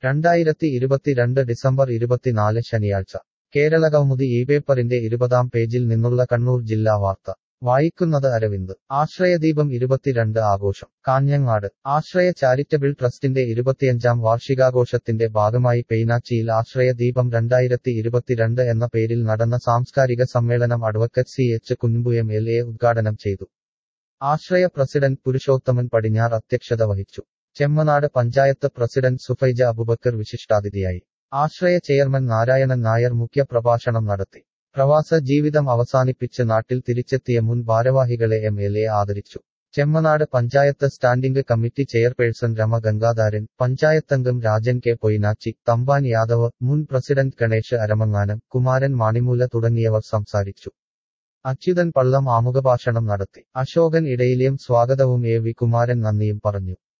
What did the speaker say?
രണ്ടായിരത്തി ഇരുപത്തിരണ്ട് ഡിസംബർ ഇരുപത്തിനാല് ശനിയാഴ്ച കേരളകൗമുദി ഈ പേപ്പറിന്റെ ഇരുപതാം പേജിൽ നിന്നുള്ള കണ്ണൂർ ജില്ലാ വാർത്ത വായിക്കുന്നത് അരവിന്ദ് ആശ്രയദീപം ഇരുപത്തിരണ്ട് ആഘോഷം കാഞ്ഞങ്ങാട് ആശ്രയ ചാരിറ്റബിൾ ട്രസ്റ്റിന്റെ ഇരുപത്തിയഞ്ചാം വാർഷികാഘോഷത്തിന്റെ ഭാഗമായി പെയ്നാച്ചിയിൽ ആശ്രയദീപം രണ്ടായിരത്തി ഇരുപത്തിരണ്ട് എന്ന പേരിൽ നടന്ന സാംസ്കാരിക സമ്മേളനം advocate C H Kunhambu M L A ഉദ്ഘാടനം ചെയ്തു ആശ്രയ പ്രസിഡന്റ് പുരുഷോത്തമൻ പടിഞ്ഞാർ അധ്യക്ഷത വഹിച്ചു ചെമ്മനാട് പഞ്ചായത്ത് പ്രസിഡന്റ് സുഫൈജ അബുബക്കർ വിശിഷ്ടാതിഥിയായി ആശ്രയ ചെയർമാൻ നാരായണൻ നായർ മുഖ്യപ്രഭാഷണം നടത്തി പ്രവാസ ജീവിതം അവസാനിപ്പിച്ച് നാട്ടിൽ തിരിച്ചെത്തിയ മുൻ ഭാരവാഹികളെ എം എൽ എ ആദരിച്ചു Chemmanad panchayat standing committee chairperson Rama Gangadharan പഞ്ചായത്തംഗം രാജൻ കെ പൊയ്നാച്ചി തമ്പാൻ യാദവ് മുൻ പ്രസിഡന്റ് ഗണേഷ് അരമങ്ങാനം കുമാരൻ മാണിമൂല തുടങ്ങിയവർ സംസാരിച്ചു അച്യുതൻ പള്ളം ആമുഖഭാഷണം നടത്തി അശോകൻ ഇടയിലേയും സ്വാഗതവും എ വി കുമാരൻ നന്ദിയും പറഞ്ഞു